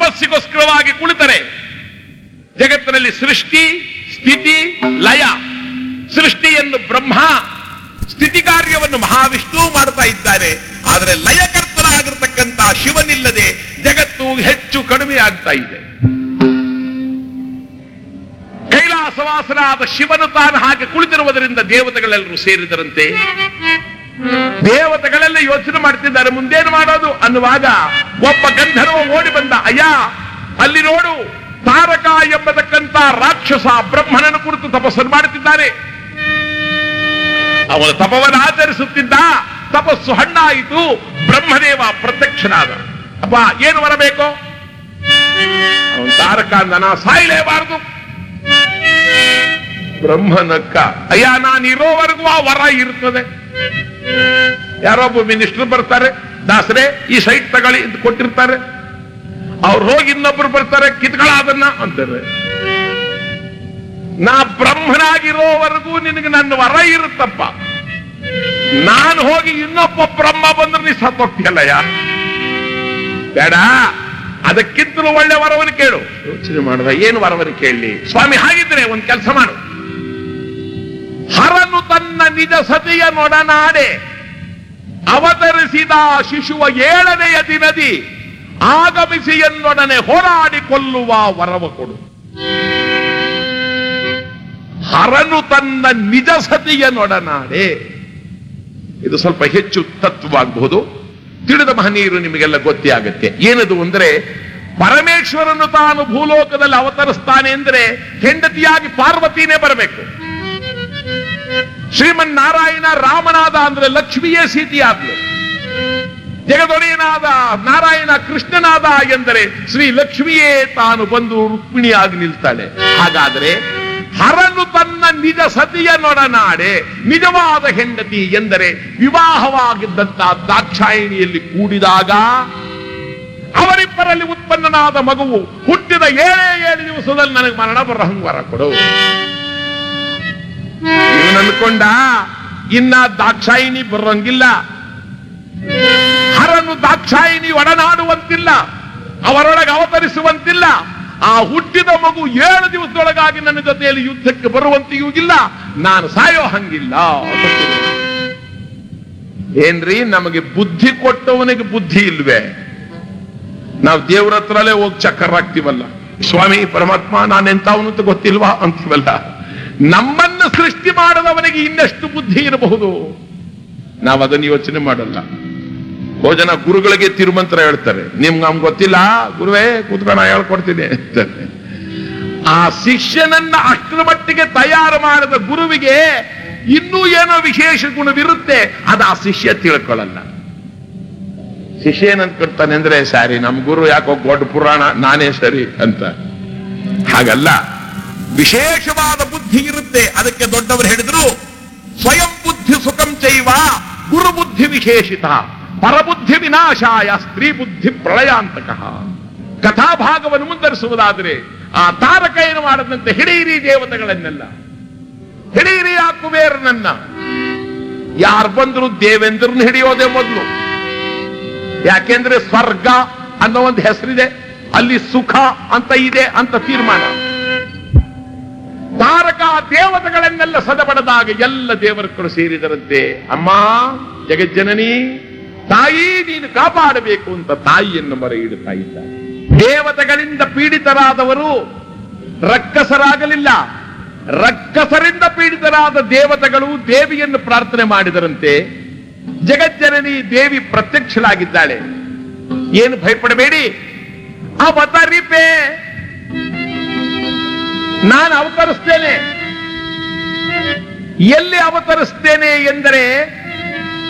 ತಪಸ್ಸಿಗೋಸ್ಕರವಾಗಿ ಕುಳಿತರೆ ಜಗತ್ತಿನಲ್ಲಿ ಸೃಷ್ಟಿ ಸ್ಥಿತಿ ಲಯ ಸೃಷ್ಟಿಯನ್ನು ಬ್ರಹ್ಮ ಸ್ಥಿತಿ ಕಾರ್ಯವನ್ನು ಮಹಾವಿಷ್ಣು ಮಾಡ್ತಾ ಇದ್ದಾನೆ ಆದರೆ ಲಯಕರ್ತನಾಗಿರ್ತಕ್ಕಂಥ ಶಿವನಿಲ್ಲದೆ ಜಗತ್ತು ಹೆಚ್ಚು ಕಡಿಮೆ ಆಗ್ತಾ ಇದೆ ಕೈಲಾಸವಾಸನಾದ ಶಿವನು ತಾನು ಹಾಗೆ ಕುಳಿತಿರುವುದರಿಂದ ದೇವತೆಗಳೆಲ್ಲರೂ ಸೇರಿದರಂತೆ ದೇವತೆಗಳೆಲ್ಲ ಯೋಚನೆ ಮಾಡ್ತಿದ್ದಾರೆ ಮುಂದೇನು ಮಾಡೋದು ಅನ್ನುವಾಗ ಒಬ್ಬ ಗಂಧರ್ವ ಓಡಿ ಬಂದ ಅಯ್ಯ ಅಲ್ಲಿ ನೋಡು ತಾರಕ ಎಂಬತಕ್ಕಂತ ರಾಕ್ಷಸ ಬ್ರಹ್ಮನನ್ನು ಕುರಿತು ತಪಸ್ಸನ್ನು ಮಾಡುತ್ತಿದ್ದಾನೆ ಅವನು ತಪವನ್ನು ಆಚರಿಸುತ್ತಿದ್ದ ತಪಸ್ಸು ಹಣ್ಣಾಯಿತು ಬ್ರಹ್ಮದೇವ ಪ್ರತ್ಯಕ್ಷನಾದ ಅಪ್ಪ ಏನು ಬರಬೇಕು ಅವನು ತಾರಕ ಅಂದನ ಸಾಯಲೇಬಾರದು ಬ್ರಹ್ಮನಕ್ಕ ಅಯ್ಯ ನಾನು ಇರೋವರೆಗೂ ಆ ವರ ಇರ್ತದೆ ಯಾರೊಬ್ಬ ಮಿನಿಸ್ಟರ್ ಬರ್ತಾರೆ ದಾಸರೇ ಈ ಸೈಟ್ ತಗೊಳ್ಳಿ ಅಂತ ಕೊಟ್ಟಿರ್ತಾರೆ ಅವ್ರು ಹೋಗಿ ಇನ್ನೊಬ್ರು ಬರ್ತಾರೆ ಕಿತ್ಗಳ ಅದನ್ನ ಅಂತಾರೆ ನಾ ಬ್ರಹ್ಮನಾಗಿರೋವರೆಗೂ ನಿನಗೆ ನನ್ನ ವರ ಇರುತ್ತಪ್ಪ ನಾನು ಹೋಗಿ ಇನ್ನೊಬ್ಬ ಬ್ರಹ್ಮ ಬಂದ್ರೆ ನೀ ಸತ್ತೋಗ್ತಿಯಲ್ಲಯ್ಯ ಬೇಡ ಅದಕ್ಕಿಂತಲೂ ಒಳ್ಳೆ ವರವನ್ನು ಕೇಳು ಯೋಚನೆ ಮಾಡುವ ಏನು ವರವನ್ನು ಕೇಳಲಿ ಸ್ವಾಮಿ ಹಾಗಿದ್ರೆ ಒಂದು ಕೆಲಸ ಮಾಡು ಹರನು ತನ್ನ ನಿಜ ಸತಿಯ ನೊಡನಾಡೆ ಅವತರಿಸಿದ ಶಿಶುವ ಏಳನೆಯ ದಿನದಿ ಆಗಮಿಸಿ ಎನ್ನೊಡನೆ ಹೋರಾಡಿ ಕೊಲ್ಲುವ ವರವ ಕೊಡು ಹರನು ತನ್ನ ನಿಜ ಸತಿಯ ನೊಡನಾಡೆ ಇದು ಸ್ವಲ್ಪ ಹೆಚ್ಚು ತತ್ವವಾಗಬಹುದು ತಿಳಿದ ಮಹನೀಯರು ನಿಮಗೆಲ್ಲ ಗೊತ್ತೇ ಆಗತ್ತೆ ಏನದು ಅಂದ್ರೆ ಪರಮೇಶ್ವರನು ತಾನು ಭೂಲೋಕದಲ್ಲಿ ಅವತರಿಸ್ತಾನೆ ಅಂದ್ರೆ ಹೆಂಡತಿಯಾಗಿ ಪಾರ್ವತಿನೇ ಬರಬೇಕು ಶ್ರೀಮನ್ ನಾರಾಯಣ ರಾಮನಾದ ಅಂದ್ರೆ ಲಕ್ಷ್ಮಿಯೇ ಸೀತೆಯಾದ್ಲು ಜಗದೊಡೆಯನಾದ ನಾರಾಯಣ ಕೃಷ್ಣನಾದ ಎಂದರೆ ಶ್ರೀ ಲಕ್ಷ್ಮಿಯೇ ತಾನು ಬಂದು ರುಕ್ಮಿಣಿಯಾಗಿ ನಿಲ್ತಾಳೆ ಹಾಗಾದರೆ ಹರನು ತನ್ನ ನಿಜ ಸತಿಯ ನೊಡನಾಡೆ ನಿಜವಾದ ಹೆಂಡತಿ ಎಂದರೆ ವಿವಾಹವಾಗಿದ್ದಂತ ದಾಕ್ಷಾಯಿಣಿಯಲ್ಲಿ ಕೂಡಿದಾಗ ಅವರಿಬ್ಬರಲ್ಲಿ ಉತ್ಪನ್ನನಾದ ಮಗುವು ಹುಟ್ಟಿದ ಏಳೇ ಏಳು ದಿವಸದಲ್ಲಿ ನನಗೆ ಮರಣ ಬರಹಂಗಾರ ಕೊಡು ಇವನು ಅನ್ಕೊಂಡ ಇನ್ನ ದಾಕ್ಷಾಯಿಣಿ ಬರೋಂಗಿಲ್ಲ ಹರನು ದಾಕ್ಷಾಯಿಣಿ ಒಡನಾಡುವಂತಿಲ್ಲ ಅವರೊಳಗೆ ಅವತರಿಸುವಂತಿಲ್ಲ ಆ ಹುಟ್ಟಿದ ಮಗು ಏಳು ದಿವಸದೊಳಗಾಗಿ ನನ್ನ ಜೊತೆಯಲ್ಲಿ ಯುದ್ಧಕ್ಕೆ ಬರುವಂತೆಯೂ ಇಲ್ಲ ನಾನು ಸಾಯೋ ಹಂಗಿಲ್ಲ ಏನ್ರಿ ನಮಗೆ ಬುದ್ಧಿ ಕೊಟ್ಟವನಿಗೆ ಬುದ್ಧಿ ಇಲ್ವೇ ನಾವು ದೇವ್ರ ಹತ್ರಲ್ಲೇ ಹೋಗಿ ಚಕ್ಕರ್ ಹಾಕ್ತಿವಲ್ಲ ಸ್ವಾಮಿ ಪರಮಾತ್ಮ ನಾನೆಂತವನು ಅಂತ ಗೊತ್ತಿಲ್ವಾ ಅಂತೀವಲ್ಲ ನಮ್ಮನ್ನು ಸೃಷ್ಟಿ ಮಾಡದವನಿಗೆ ಇನ್ನೆಷ್ಟು ಬುದ್ಧಿ ಇರಬಹುದು ನಾವು ಅದನ್ನು ಯೋಚನೆ ಮಾಡಲ್ಲ ಜನ ಗುರುಗಳಿಗೆ ತಿರುಮಂತ್ರ ಹೇಳ್ತಾರೆ ನಿಮ್ಗೆ ನಮ್ಗೆ ಗೊತ್ತಿಲ್ಲ ಗುರುವೇ ಕೂತ್ಕೊಂಡು ಹೇಳ್ಕೊಡ್ತೀನಿ ಅಂತಾರೆ ಆ ಶಿಷ್ಯನನ್ನ ಅಷ್ಟರ ಮಟ್ಟಿಗೆ ತಯಾರು ಮಾಡಿದ ಗುರುವಿಗೆ ಇನ್ನೂ ಏನೋ ವಿಶೇಷ ಗುಣವಿರುತ್ತೆ ಅದು ಆ ಶಿಷ್ಯ ತಿಳ್ಕೊಳ್ಳಲ್ಲ ಶಿಷ್ಯ ಏನಂದ್ಕೊಳ್ತಾನೆ ಅಂದ್ರೆ ಸಾರಿ ನಮ್ ಗುರು ಯಾಕೋ ದೊಡ್ಡ ಪುರಾಣ ನಾನೇ ಸರಿ ಅಂತ ಹಾಗಲ್ಲ ವಿಶೇಷವಾದ ಬುದ್ಧಿ ಇರುತ್ತೆ ಅದಕ್ಕೆ ದೊಡ್ಡವರು ಹೇಳಿದ್ರು ಸ್ವಯಂ ಬುದ್ಧಿ ಸುಖಂ ಚೈವ ಗುರು ಬುದ್ಧಿ ವಿಶೇಷಿತ ಪರಬುದ್ಧಿ ವಿನಾಶಾಯ ಸ್ತ್ರೀ ಬುದ್ಧಿ ಪ್ರಳಯಾಂತಕ ಕಥಾಭಾಗವನ್ನು ಮುಂದರಿಸುವುದಾದರೆ ಆ ತಾರಕ ಏನು ಮಾಡದಂತೆ ಹಿಡೀರಿ ದೇವತೆಗಳನ್ನೆಲ್ಲ ಹಿಡೀರಿ ಆ ಕುಬೇರನನ್ನ ಯಾರು ಬಂದ್ರು ದೇವೇಂದ್ರನ್ ಹಿಡಿಯೋದೇ ಮೊದಲು ಯಾಕೆಂದ್ರೆ ಸ್ವರ್ಗ ಅನ್ನೋ ಒಂದು ಹೆಸರಿದೆ ಅಲ್ಲಿ ಸುಖ ಅಂತ ಇದೆ ಅಂತ ತೀರ್ಮಾನ ತಾರಕ ದೇವತೆಗಳನ್ನೆಲ್ಲ ಸದಬಡದಾಗ ಎಲ್ಲ ದೇವರುಗಳು ಸೇರಿದರಂತೆ ಅಮ್ಮ ಜಗಜ್ಜನನಿ ತಾಯಿ ನೀನು ಕಾಪಾಡಬೇಕು ಅಂತ ತಾಯಿಯನ್ನು ಮೊರೆ ಇಡುತ್ತಾ ಇದ್ದಾರೆ ದೇವತೆಗಳಿಂದ ಪೀಡಿತರಾದವರು ರಕ್ಕಸರಾಗಲಿಲ್ಲ ರಕ್ಕಸರಿಂದ ಪೀಡಿತರಾದ ದೇವತೆಗಳು ದೇವಿಯನ್ನು ಪ್ರಾರ್ಥನೆ ಮಾಡಿದರಂತೆ ಜಗಜ್ಜನನಿ ದೇವಿ ಪ್ರತ್ಯಕ್ಷಳಾಗಿದ್ದಾಳೆ ಏನು ಭಯಪಡಬೇಡಿ ಅವತರಿಪೆ ನಾನು ಅವತರಿಸ್ತೇನೆ ಎಲ್ಲಿ ಅವತರಿಸ್ತೇನೆ ಎಂದರೆ